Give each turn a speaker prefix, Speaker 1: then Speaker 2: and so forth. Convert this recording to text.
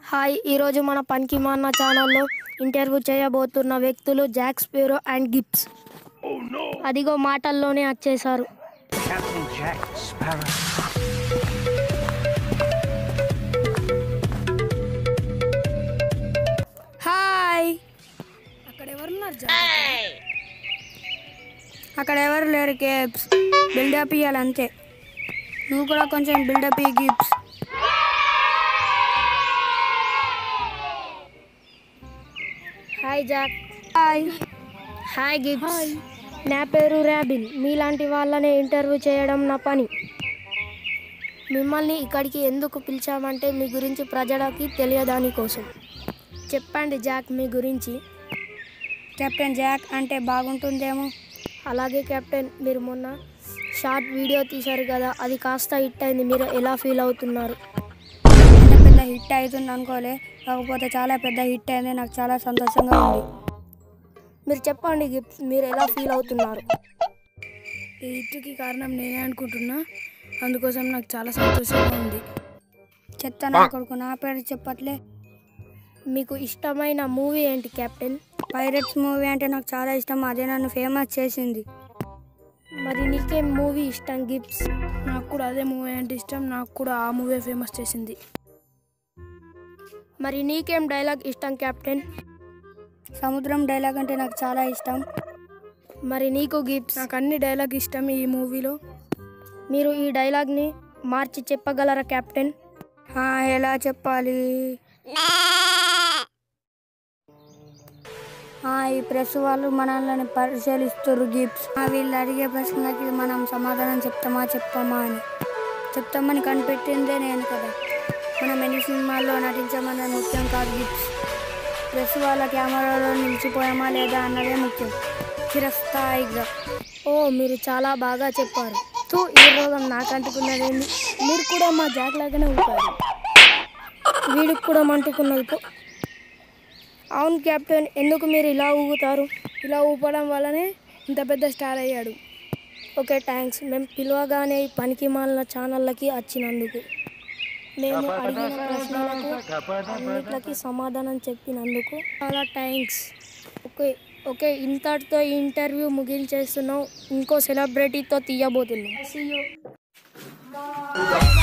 Speaker 1: Hi ఈరోజు మన పనికి మాన్న ఛానల్లో ఇంటర్వ్యూ చేయబోతున్న వ్యక్తులు జాక్ స్పీరో అండ్ గిప్స్ అదిగో మాటల్లోనే వచ్చేసారు
Speaker 2: Captain Jack Sparrow.
Speaker 1: హాయ్ అక్కడ ఎవరున్నారు అక్కడ ఎవరు లేరు కేప్స్ బిల్డప్ ఇవ్వాలి అంతే నువ్వు కూడా కొంచెం బిల్డప్ ఇయ్యి గిప్స్ హాయ్ జాక్ హాయ్ హాయ్ గిప్స్ నా పేరు ర్యాబిన్ మీలాంటి వాళ్ళనే ఇంటర్వ్యూ చేయడం నా పని మిమ్మల్ని ఇక్కడికి ఎందుకు పిలిచామంటే మీ గురించి ప్రజలకి తెలియదాని కోసం చెప్పండి జాక్ మీ గురించి కెప్టెన్ జాక్ అంటే బాగుంటుందేమో అలాగే కెప్టెన్ మీరు మొన్న షార్ట్ వీడియో తీశారు కదా అది కాస్త హిట్ అయింది మీరు ఎలా ఫీల్ అవుతున్నారు అంత పెద్ద హిట్ అవుతుంది అనుకోలే కాకపోతే చాలా పెద్ద హిట్ అయింది నాకు చాలా సంతోషంగా ఉంది మీరు చెప్పండి గిఫ్ట్ మీరు ఎలా ఫీల్ అవుతున్నారు
Speaker 3: ఈ హిట్కి కారణం నేనే అనుకుంటున్నా అందుకోసం నాకు చాలా సంతోషంగా ఉంది
Speaker 1: చెత్త నా కొడుకు నా పేరు చెప్పట్లే మీకు ఇష్టమైన మూవీ ఏంటి కెప్టెన్ పైరట్స్ మూవీ అంటే నాకు చాలా ఇష్టం అదే నన్ను ఫేమస్ చేసింది మరి నీకేం మూవీ ఇష్టం గిఫ్ట్స్
Speaker 3: నాకు కూడా అదే మూవీ అంటే ఇష్టం నాకు కూడా ఆ మూవీ ఫేమస్ చేసింది
Speaker 1: మరి నీకేం డైలాగ్ ఇష్టం కెప్టెన్ సముద్రం డైలాగ్ అంటే నాకు చాలా ఇష్టం మరి నీకు గిఫ్ట్స్
Speaker 3: నాకు అన్ని డైలాగ్ ఇష్టం ఈ మూవీలో
Speaker 1: మీరు ఈ డైలాగ్ని మార్చి చెప్పగలరా కెప్టెన్ ఎలా చెప్పాలి ఆ, ఈ ప్రెస్ వాళ్ళు మనల్ని పరిశీలిస్తారు గిఫ్ట్స్ ఆ, వీళ్ళు అడిగే ప్రశ్నలకి మనం సమాధానం చెప్తామా చెప్పామా అని చెప్తామని కనిపెట్టిందే నేను కదా మనం ఎన్ని సినిమాల్లో నటించామన్నది ముఖ్యం కాదు గిఫ్ట్స్ ప్రెస్ వాళ్ళ కెమెరాలో నిలిచిపోయామా లేదా అన్నదే ముఖ్యం చిరస్థాయిగా ఓ మీరు చాలా బాగా చెప్పారు తూ ఈ రోగం నాకు అంటుకున్నదేంది మీరు కూడా మా జాక్ లాగానే ఊపారు వీడికి కూడా మంటుకున్నది పో అవును కెప్టెన్ ఎందుకు మీరు ఇలా ఊగుతారు
Speaker 3: ఇలా ఊపడం వల్లనే ఇంత పెద్ద స్టార్ అయ్యాడు
Speaker 1: ఓకే థ్యాంక్స్ మేము పిలవగానే ఈ పనికి మాలిన ఛానళ్ళకి వచ్చినందుకు మేము అడిగిన ప్రశ్నలకు అన్నిట్లకి సమాధానం చెప్పినందుకు చాలా థ్యాంక్స్ ఓకే ఓకే ఇంతటితో ఈ ఇంటర్వ్యూ ముగించేస్తున్నాం ఇంకో సెలబ్రిటీతో తీయబోతున్నాం See you.